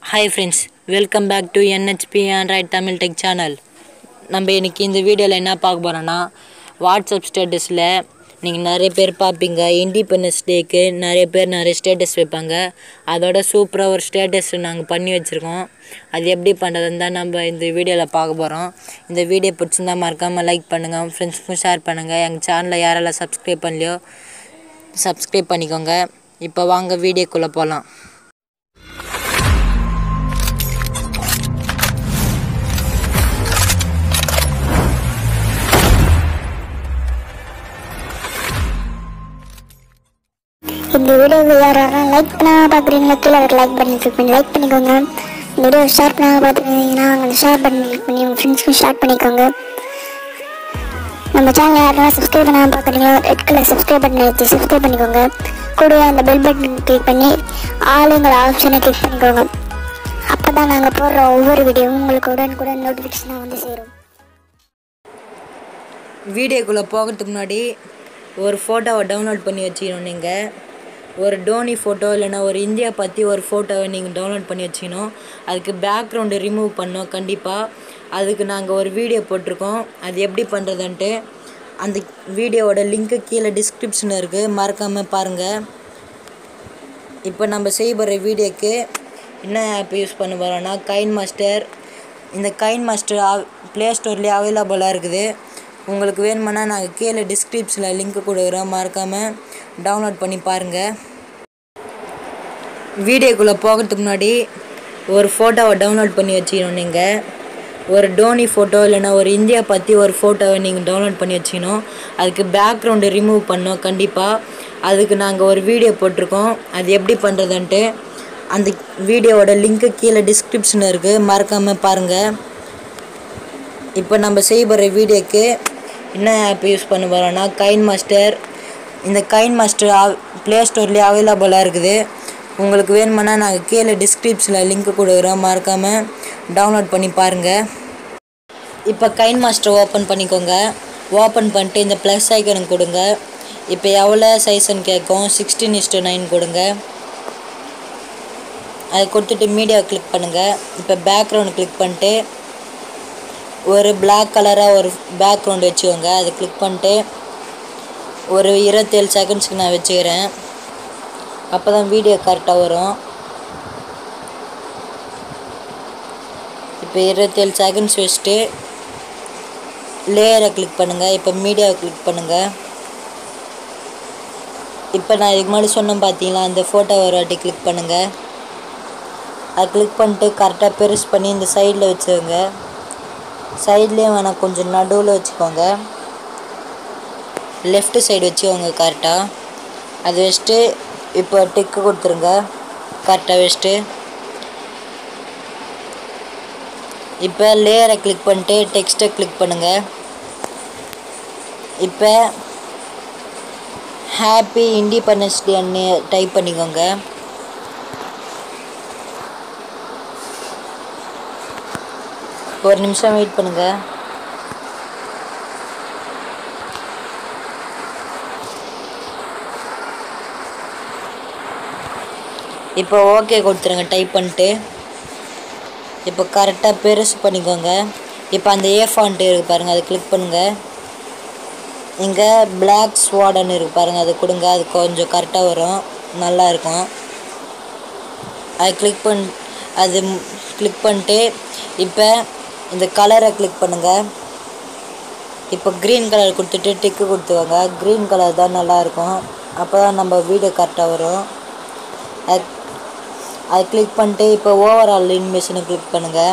hi friends welcome back to N H P android Tamil tech channel நம்ம இன்னைக்கு இந்த வீடியோவில் என்ன பார்க்க போகிறோன்னா வாட்ஸ்அப் ஸ்டேட்டஸில் நீங்கள் நிறைய பேர் பார்ப்பீங்க இண்டிபெண்டன்ஸ் டேக்கு நிறைய பேர் நிறைய ஸ்டேட்டஸ் வைப்பாங்க அதோட சூப்பராக ஒரு ஸ்டேட்டஸ் நாங்கள் பண்ணி வச்சுருக்கோம் அது எப்படி பண்ணுறதுன்னு தான் நம்ம இந்த வீடியோவில் பார்க்க போகிறோம் இந்த வீடியோ பிடிச்சிருந்தா மறக்காமல் லைக் பண்ணுங்கள் ஃப்ரெண்ட்ஸ்க்கும் ஷேர் பண்ணுங்கள் எங்கள் சேனலை யாரெல்லாம் சப்ஸ்கிரைப் பண்ணலையோ சப்ஸ்கிரைப் பண்ணிக்கோங்க இப்போ வாங்க வீடியோக்குள்ளே போகலாம் இந்த வீடியோவை யார் யாரெல்லாம் லைக் பண்ணாமல் பார்க்குறீங்களோ கீழே ஒரு லைக் பண்ணி கிளிக் பண்ணி லைக் பண்ணிக்கோங்க இந்த வீடியோ ஷேர் பண்ணாமல் பார்த்துருந்தீங்கன்னா அவங்க ஷேர் பண்ணி கிளிக் பண்ணி உங்கள் ஃப்ரெண்ட்ஸ்க்கும் ஷேர் பண்ணிக்கோங்க நம்ம சேனல் யாரெல்லாம் சப்ஸ்கிரைப் பண்ணாமல் பார்க்குறீங்களோ ரெட் கலர் சப்ஸ்கிரைப் பட்டன் எடுத்து சப்ஸ்கிரைப் பண்ணிக்கோங்க கூடவே அந்த பெல் பட்டன் கிளிக் பண்ணி ஆளுங்கிற ஆப்ஷனை கிளிக் பண்ணிக்கோங்க அப்போ தான் நாங்கள் போடுற ஒவ்வொரு வீடியோவும் உங்களுக்கு உடனுக்குடன் நோட்டிஃபிகேஷனாக வந்து சேரும் வீடியோக்குள்ளே போகிறதுக்கு முன்னாடி ஒரு ஃபோட்டோவை டவுன்லோட் பண்ணி வச்சுக்கணும் நீங்கள் ஒரு டோனி ஃபோட்டோ இல்லைன்னா ஒரு இந்தியா பற்றி ஒரு ஃபோட்டோவை நீங்கள் டவுன்லோட் பண்ணி வச்சுக்கணும் அதுக்கு பேக்ரவுண்டு ரிமூவ் பண்ணோம் கண்டிப்பாக அதுக்கு நாங்கள் ஒரு வீடியோ போட்டிருக்கோம் அது எப்படி பண்ணுறதுன்ட்டு அந்த வீடியோவோட லிங்க்கு கீழே டிஸ்கிரிப்ஷனில் இருக்குது மறக்காமல் பாருங்கள் இப்போ நம்ம செய்ய போகிற வீடியோக்கு என்ன ஆப் யூஸ் பண்ண போகிறோன்னா கைன் மாஸ்டர் இந்த கைன் மாஸ்டர் ப்ளே ஸ்டோர்லேயே அவைலபிளாக இருக்குது உங்களுக்கு வேணுமென்னா நாங்கள் கீழே டிஸ்கிரிப்ஷனில் லிங்க் கொடுக்குறோம் மறக்காமல் டவுன்லோட் பண்ணி பாருங்கள் வீடியோக்குள்ளே போகிறதுக்கு முன்னாடி ஒரு ஃபோட்டோவை டவுன்லோட் பண்ணி வச்சுக்கணும் நீங்கள் ஒரு டோனி ஃபோட்டோ இல்லைன்னா ஒரு இந்தியா பற்றி ஒரு ஃபோட்டோவை நீங்கள் டவுன்லோட் பண்ணி வச்சுக்கணும் அதுக்கு பேக்ரவுண்டு ரிமூவ் பண்ணோம் கண்டிப்பாக அதுக்கு நாங்கள் ஒரு வீடியோ போட்டிருக்கோம் அது எப்படி பண்ணுறதுன்ட்டு அந்த வீடியோவோட லிங்க்கு கீழே டிஸ்கிரிப்ஷனில் இருக்குது மறக்காமல் பாருங்கள் இப்போ நம்ம செய்ய போகிற வீடியோக்கு என்ன ஆப் யூஸ் பண்ண போகிறோன்னா கைன் மாஸ்டர் இந்த கைன் மாஸ்டர் ப்ளே ஸ்டோர்லேயே அவைலபிளாக இருக்குது உங்களுக்கு வேணுமென்னா நாங்கள் கீழே டிஸ்கிரிப்ஷனில் லிங்க் கொடுக்குறோம் மறக்காமல் டவுன்லோட் பண்ணி பாருங்கள் இப்போ கைன் மாஸ்டர் ஓப்பன் பண்ணிக்கோங்க ஓப்பன் பண்ணிட்டு இந்த ப்ளஸ் ஐக்கனுக்கு கொடுங்க இப்போ எவ்வளோ சைஸ்ன்னு கேட்கும் சிக்ஸ்டீன் இஸ்டு நைன் கொடுங்க அதை கொடுத்துட்டு மீடியா கிளிக் பண்ணுங்கள் இப்போ பேக்ரவுண்ட் கிளிக் பண்ணிட்டு ஒரு பிளாக் கலராக ஒரு பேக்ரவுண்ட் வச்சுக்கோங்க அதை கிளிக் பண்ணிட்டு ஒரு இருபத்தேழு செகண்ட்ஸ்க்கு நான் வச்சுக்கிறேன் அப்போ தான் வீடியோ கரெக்டாக வரும் இப்போ இருபத்தேழு செகண்ட்ஸ் வச்சுட்டு லேயரை கிளிக் பண்ணுங்கள் இப்போ மீடியாவை கிளிக் பண்ணுங்கள் இப்போ நான் இதுக்கு முன்னாடி சொன்னேன் பார்த்தீங்களா அந்த ஃபோட்டோ ஒரு வாட்டி கிளிக் பண்ணுங்கள் அதை கிளிக் பண்ணிட்டு கரெக்டாக பெருசு பண்ணி இந்த சைடில் வச்சுக்கோங்க சைட்லேயும் வேணாம் கொஞ்சம் நடுவில் வச்சுக்கோங்க லெஃப்ட் சைடு வச்சுக்கோங்க கரெக்டாக அது வச்சுட்டு இப்போ டிக்கு கொடுத்துருங்க கரெக்டாக வச்சுட்டு இப்போ லேயரை கிளிக் பண்ணிட்டு டெக்ஸ்ட்டை கிளிக் பண்ணுங்கள் இப்போ ஹாப்பி இண்டிபெண்டன்ஸ் டேன்னு டைப் பண்ணிக்கோங்க ஒரு நிமிஷம் வெயிட் பண்ணுங்க இப்போ ஓகே கொடுத்துருங்க டைப் பண்ணிட்டு இப்போ கரெக்டாக பெருசு பண்ணிக்கோங்க இப்போ அந்த ஏ ஃபாண்ட் இருக்கு பாருங்கள் அதை கிளிக் பண்ணுங்கள் இங்கே பிளாக் ஸ்வாடன் இருக்கு பாருங்கள் அது கொடுங்க அது கொஞ்சம் கரெக்டாக வரும் நல்லா இருக்கும் அதை கிளிக் பண் அது கிளிக் பண்ணிட்டு இப்போ இந்த கலரை கிளிக் பண்ணுங்கள் இப்போ க்ரீன் கலர் கொடுத்துட்டு டிக்கு கொடுத்துக்கோங்க க்ரீன் கலர் தான் நல்லாயிருக்கும் அப்போ தான் நம்ம வீடியோ கரெக்டாக வரும் அது அதை கிளிக் பண்ணிட்டு இப்போ ஓவரால் இன்மேஷனை கிளிக் பண்ணுங்கள்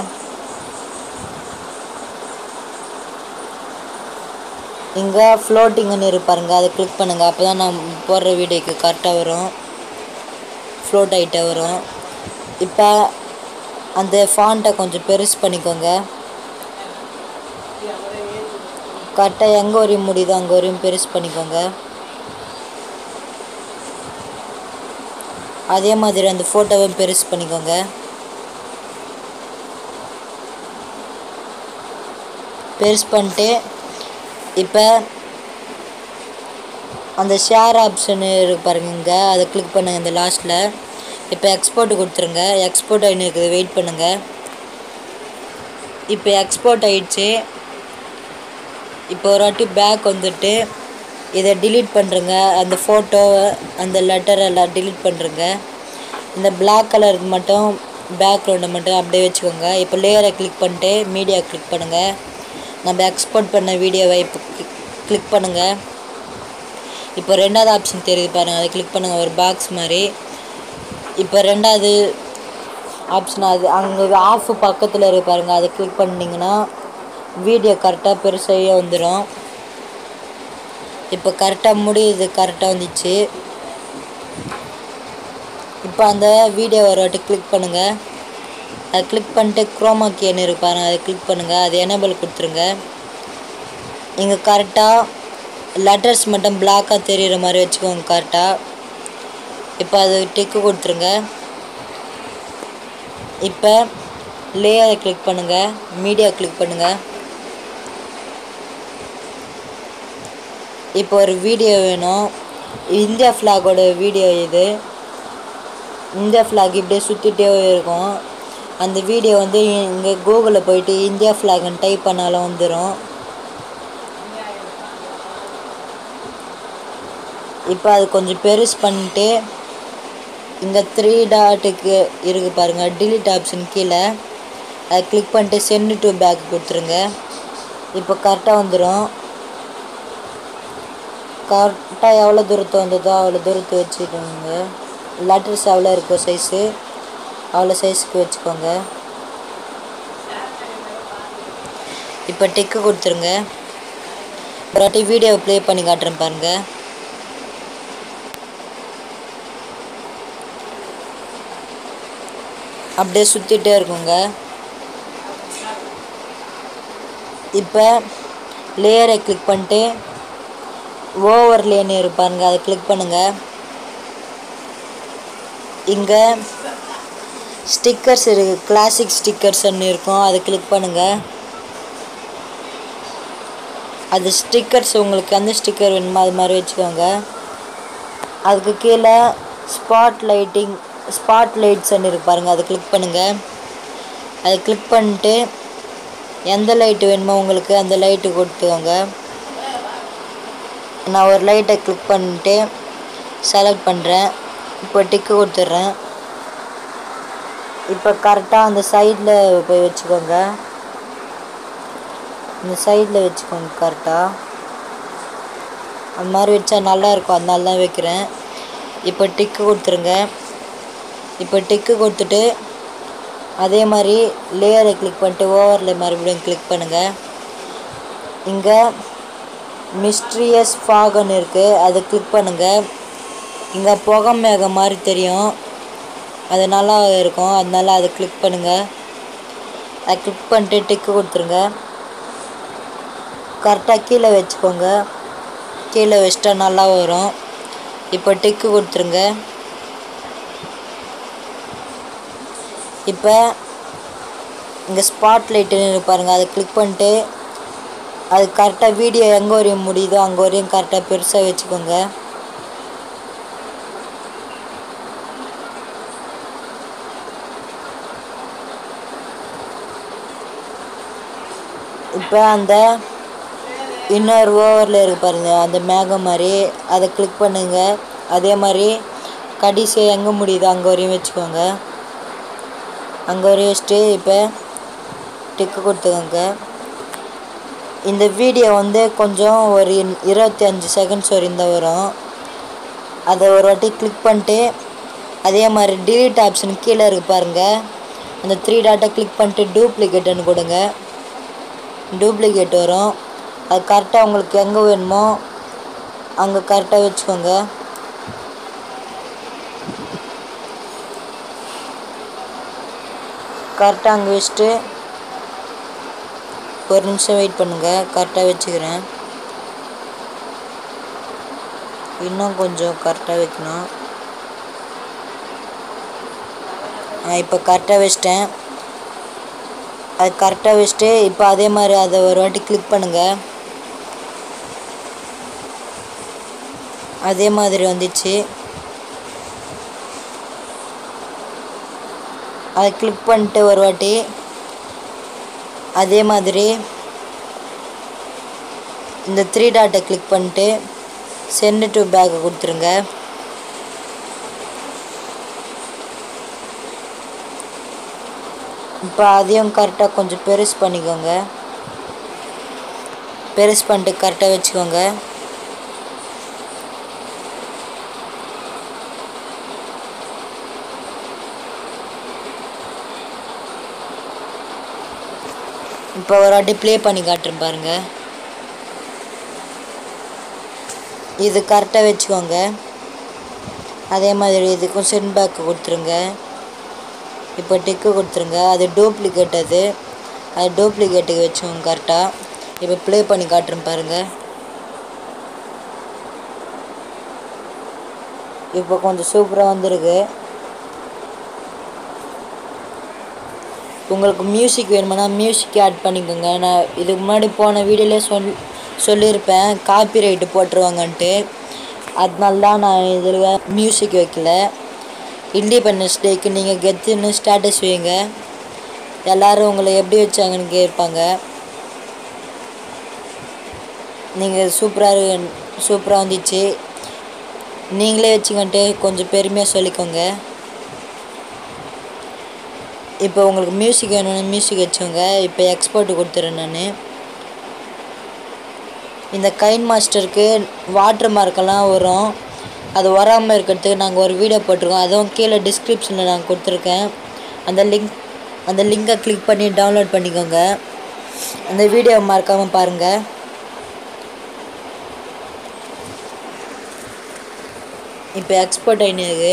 இங்கே ஃப்ளோட்டிங்னு இருப்பாருங்க அதை கிளிக் பண்ணுங்கள் அப்போ தான் நான் போடுற வீடியோக்கு கரெக்டாக வரும் ஃப்ளோட் ஆகிட்டே வரும் இப்போ அந்த ஃபாண்ட்டை கொஞ்சம் பெருசு பண்ணிக்கோங்க கரெக்டாக எங்கே வரையும் முடியுதோ அங்கே வரையும் பெருசு பண்ணிக்கோங்க அதே மாதிரி அந்த ஃபோட்டோவை பெருசு பண்ணிக்கோங்க பெருசு பண்ணிட்டு இப்போ அந்த ஷேர் ஆப்ஷனு இருக்கு பாருங்க இங்கே அதை கிளிக் பண்ணுங்கள் இந்த லாஸ்ட்டில் இப்போ எக்ஸ்போர்ட் கொடுத்துருங்க எக்ஸ்போர்ட் ஆகினுக்குது வெயிட் பண்ணுங்கள் இப்போ எக்ஸ்போர்ட் ஆயிடுச்சு இப்போ ஒரு வாட்டி பேக் வந்துட்டு இதை delete பண்ணுறங்க அந்த ஃபோட்டோ அந்த லெட்டர் எல்லாம் delete பண்ணுறங்க இந்த black கலருக்கு மட்டும் பேக்ரவுண்டை மட்டும் அப்படியே வச்சுக்கோங்க இப்போ லேயரை கிளிக் பண்ணிட்டு மீடியா கிளிக் பண்ணுங்கள் நம்ம எக்ஸ்போர்ட் பண்ண வீடியோவை இப்போ கிளிக் பண்ணுங்கள் இப்போ ரெண்டாவது ஆப்ஷன் தெரியுது பாருங்கள் அதை கிளிக் பண்ணுங்கள் ஒரு பாக்ஸ் மாதிரி இப்போ ரெண்டாவது ஆப்ஷன் அது அங்கே ஆஃப் பக்கத்தில் இருக்கு பாருங்கள் அதை கிளிக் பண்ணிங்கன்னா வீடியோ கரெக்டாக பெருசாகவே வந்துடும் இப்போ கரெக்டாக முடியுது கரெக்டாக வந்துச்சு இப்போ அந்த வீடியோ ஒரு வாட்டி கிளிக் பண்ணுங்கள் அதை கிளிக் பண்ணிட்டு குரோமா கேன்னு இருக்கு பாருங்க அதை கிளிக் பண்ணுங்கள் அது எனேபிள் கொடுத்துருங்க இங்கே கரெக்டாக லெட்டர்ஸ் மட்டும் பிளாக்காக தெரிகிற மாதிரி வச்சுக்கோங்க கரெக்டாக இப்போ அது டிக்கு கொடுத்துருங்க இப்போ லேயரை கிளிக் பண்ணுங்கள் மீடியா கிளிக் பண்ணுங்கள் இப்போ ஒரு வீடியோ வேணும் இந்தியா ஃப்ளாகோட வீடியோ இது இந்தியா ஃப்ளாக் இப்படியே சுற்றிட்டே இருக்கும் அந்த வீடியோ வந்து இங்கே கூகுளில் போயிட்டு இந்தியா ஃப்ளாக்னு டைப் பண்ணாலும் வந்துடும் இப்போ அது கொஞ்சம் பெருசு பண்ணிட்டு இங்கே த்ரீ டாட்டுக்கு இருக்கு பாருங்கள் delete ஆப்ஷன் கீழே அதை கிளிக் பண்ணிட்டு சென்ட் டு பேக் கொடுத்துருங்க இப்போ கரெக்டாக வந்துடும் கரெக்டாக எவ்வளோ தூரத்து வந்ததோ அவ்வளோ தூரத்து வச்சுக்கோங்க லெட்டர்ஸ் எவ்வளோ இருக்கோ சைஸு அவ்வளோ சைஸுக்கு வச்சுக்கோங்க இப்போ டிக்கு கொடுத்துருங்க ஒரு வாட்டி வீடியோவை ப்ளே பண்ணி காட்டுறேன் பாருங்கள் அப்படியே சுற்றிட்டே இருக்குங்க இப்போ லேயரை கிளிக் பண்ணிட்டு ஓவர் லேன்னு இருப்பாருங்க அதை கிளிக் பண்ணுங்கள் இங்கே ஸ்டிக்கர்ஸ் இருக்கு கிளாசிக் ஸ்டிக்கர்ஸ்ன்னு இருக்கும் அதை கிளிக் பண்ணுங்கள் அது ஸ்டிக்கர்ஸ் உங்களுக்கு எந்த ஸ்டிக்கர் வேணுமோ அது மாதிரி வச்சுக்கோங்க அதுக்கு கீழே ஸ்பாட் லைட்டிங் ஸ்பாட் லைட்ஸ்ன்னு இருக்கு பாருங்கள் அதை கிளிக் பண்ணுங்கள் அதை கிளிக் பண்ணிட்டு எந்த லைட்டு வேணுமோ உங்களுக்கு அந்த லைட்டு கொடுத்துக்கோங்க நான் ஒரு லைட்டை கிளிக் பண்ணிட்டு செலக்ட் பண்ணுறேன் இப்போ டிக்கு கொடுத்துட்றேன் இப்போ கரெக்டாக அந்த சைடில் போய் வச்சுக்கோங்க இந்த சைடில் வச்சுக்கோங்க கரெக்டாக அந்த மாதிரி வச்சா நல்லா இருக்கும் அதனால தான் வைக்கிறேன் இப்போ டிக்கு கொடுத்துருங்க இப்போ டிக்கு கொடுத்துட்டு அதே மாதிரி லேயரை கிளிக் பண்ணிட்டு ஓவரில் மறுபடியும் கிளிக் பண்ணுங்கள் இங்கே மிஸ்ட்ரியஸ் ஃபாகன் இருக்குது அதை கிளிக் பண்ணுங்கள் இங்கே புகை மேகம் மாதிரி தெரியும் அது நல்லா இருக்கும் அதனால அதை கிளிக் பண்ணுங்கள் அதை கிளிக் பண்ணிட்டு டிக்கு கொடுத்துருங்க கரெக்டாக கீழே வச்சுக்கோங்க கீழே வச்சிட்டா நல்லா வரும் இப்போ டிக்கு கொடுத்துருங்க இப்போ இங்கே ஸ்பாட் லைட்டுன்னு பாருங்கள் அதை கிளிக் பண்ணிட்டு அது கரெக்டாக வீடியோ எங்கே வரையும் முடியுதோ அங்கே வரையும் கரெக்டாக பெருசாக வச்சுக்கோங்க இப்போ அந்த இன்னொரு ஓவரில் இருக்கு பாருங்க அந்த மேகம் மாதிரி அதை கிளிக் பண்ணுங்க அதே மாதிரி கடைசியாக எங்கே முடியுதோ அங்கே வரையும் வச்சுக்கோங்க அங்கே வரையும் வச்சுட்டு இப்போ டிக்கு கொடுத்துக்கோங்க இந்த வீடியோ வந்து கொஞ்சம் ஒரு இருபத்தி அஞ்சு செகண்ட்ஸ் வரையும் தான் வரும் அதை ஒரு வாட்டி கிளிக் பண்ணிட்டு அதே மாதிரி delete ஆப்ஷன் கீழே இருக்கு பாருங்க அந்த த்ரீ டாட்டை கிளிக் பண்ணிட்டு டூப்ளிகேட்டுன்னு கொடுங்க டூப்ளிகேட் வரும் அது கரெக்டாக உங்களுக்கு எங்கே வேணுமோ அங்கே கரெக்டாக வச்சுக்கோங்க கரெக்டாக அங்கே வச்சுட்டு ஒரு நிமிஷம் வெயிட் பண்ணுங்கள் கரெக்டாக வச்சுக்கிறேன் இன்னும் கொஞ்சம் கரெக்டாக வைக்கணும் இப்போ கரெக்டாக வச்சிட்டேன் அது கரெக்டாக வச்சுட்டு இப்போ அதே மாதிரி அதை ஒரு வாட்டி கிளிக் பண்ணுங்கள் அதே மாதிரி வந்துச்சு அதை கிளிக் பண்ணிட்டு ஒரு வாட்டி அதே மாதிரி இந்த த்ரீ டாட்டை கிளிக் பண்ணிட்டு சென்ட் டு பேக்கை கொடுத்துருங்க இப்போ அதையும் கரெக்டாக கொஞ்சம் பெருசு பண்ணிக்கோங்க பெருசு பண்ணிட்டு கரெக்டாக வச்சுக்கோங்க இப்போ ஒரு வாட்டி ப்ளே பண்ணி காட்டுறேன் பாருங்க இது கரெக்டாக வச்சுக்கோங்க அதே மாதிரி இதுக்கும் சென்ட் பேக் கொடுத்துருங்க இப்போ டிக்கு கொடுத்துருங்க அது டூப்ளிகேட் அது அது டூப்ளிகேட்டுக்கு வச்சுக்கோங்க கரெக்டாக இப்போ ப்ளே பண்ணி காட்டுறேன் பாருங்கள் இப்போ கொஞ்சம் சூப்பராக வந்திருக்கு உங்களுக்கு மியூசிக் வேணுமானா மியூசிக் ஆட் பண்ணிக்கோங்க நான் இதுக்கு முன்னாடி போன வீடியோலே சொல் சொல்லியிருப்பேன் காப்பி ரைட்டு போட்டுருவாங்கன்ட்டு அதனால தான் நான் இதில் மியூசிக் வைக்கல இண்டிபெண்டன்ஸ் டேக்கு நீங்கள் கெத்துன்னு ஸ்டேட்டஸ் வைங்க எல்லோரும் உங்களை எப்படி வச்சாங்கன்னு கேட்பாங்க நீங்கள் சூப்பராக சூப்பராக வந்துச்சு நீங்களே வச்சுக்கிட்டு கொஞ்சம் பெருமையாக சொல்லிக்கோங்க இப்போ உங்களுக்கு மியூசிக் வேணும்னு மியூசிக் வச்சுக்கோங்க இப்போ எக்ஸ்போர்ட் கொடுத்துறேன் நான் இந்த கைன் மாஸ்டருக்கு வாட்டர் மார்க்கெல்லாம் வரும் அது வராமல் இருக்கிறதுக்கு நாங்கள் ஒரு வீடியோ போட்டிருக்கோம் அதுவும் கீழே டிஸ்கிரிப்ஷனில் நான் கொடுத்துருக்கேன் அந்த லிங்க் அந்த லிங்கை கிளிக் பண்ணி டவுன்லோட் பண்ணிக்கோங்க அந்த வீடியோ மறக்காமல் பாருங்கள் இப்போ எக்ஸ்போர்ட் ஆகினது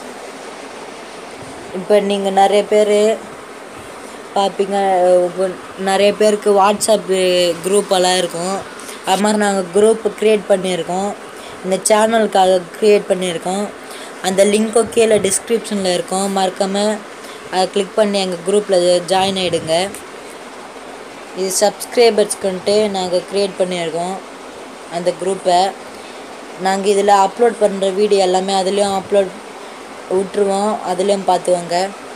இப்போ நீங்கள் நிறைய பேர் பார்ப்பீங்க இப்போ நிறைய பேருக்கு வாட்ஸ்அப் குரூப் எல்லாம் இருக்கும் அது மாதிரி நாங்கள் குரூப் க்ரியேட் பண்ணியிருக்கோம் இந்த சேனலுக்காக க்ரியேட் பண்ணியிருக்கோம் அந்த லிங்க்கும் கீழே டிஸ்கிரிப்ஷனில் இருக்கும் மறக்காமல் அதை கிளிக் பண்ணி எங்கள் குரூப்பில் ஜாயின் ஆகிடுங்க இது சப்ஸ்கிரைபர்ஸ்க்குன்ட்டு நாங்கள் க்ரியேட் பண்ணியிருக்கோம் அந்த குரூப்பை நாங்கள் இதில் அப்லோட் பண்ணுற வீடியோ எல்லாமே அதுலேயும் அப்லோட் விட்டுருவோம் அதுலேயும் பார்த்துவாங்க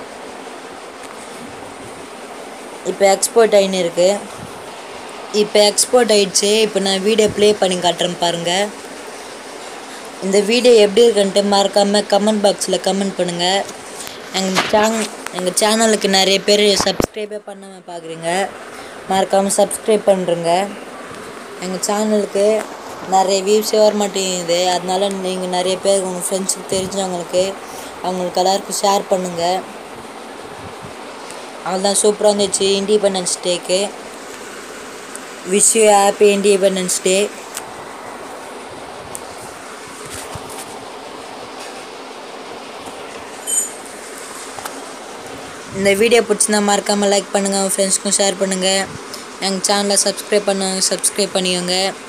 இப்போ எக்ஸ்போர்ட் ஆகின்னு இருக்கு இப்போ எக்ஸ்போர்ட் ஆயிடுச்சு இப்போ நான் வீடியோ ப்ளே பண்ணி காட்டுறேன் பாருங்கள் இந்த வீடியோ எப்படி இருக்குன்ட்டு மறக்காமல் கமெண்ட் பாக்ஸில் கமெண்ட் பண்ணுங்கள் எங்கள் சேனல் எங்கள் சேனலுக்கு நிறைய பேர் சப்ஸ்கிரைபே பண்ணாமல் பார்க்குறீங்க மறக்காமல் சப்ஸ்கிரைப் பண்ணுறங்க எங்கள் சேனலுக்கு நிறைய வியூஸே வர மாட்டேங்குது அதனால நீங்கள் நிறைய பேர் உங்கள் ஃப்ரெண்ட்ஸுக்கு தெரிஞ்சவங்களுக்கு அவங்களுக்கு எல்லாருக்கும் ஷேர் பண்ணுங்கள் அவ்வளோதான் சூப்பராக இருந்துச்சு இண்டிபெண்டன்ஸ் டேக்கு wish you happy independence day இந்த வீடியோ பிடிச்சிருந்தா மறக்காமல் லைக் பண்ணுங்கள் உங்கள் ஃப்ரெண்ட்ஸ்க்கும் ஷேர் பண்ணுங்கள் எங்கள் சேனலை சப்ஸ்கிரைப் பண்ண சப்ஸ்கிரைப் பண்ணிக்கோங்க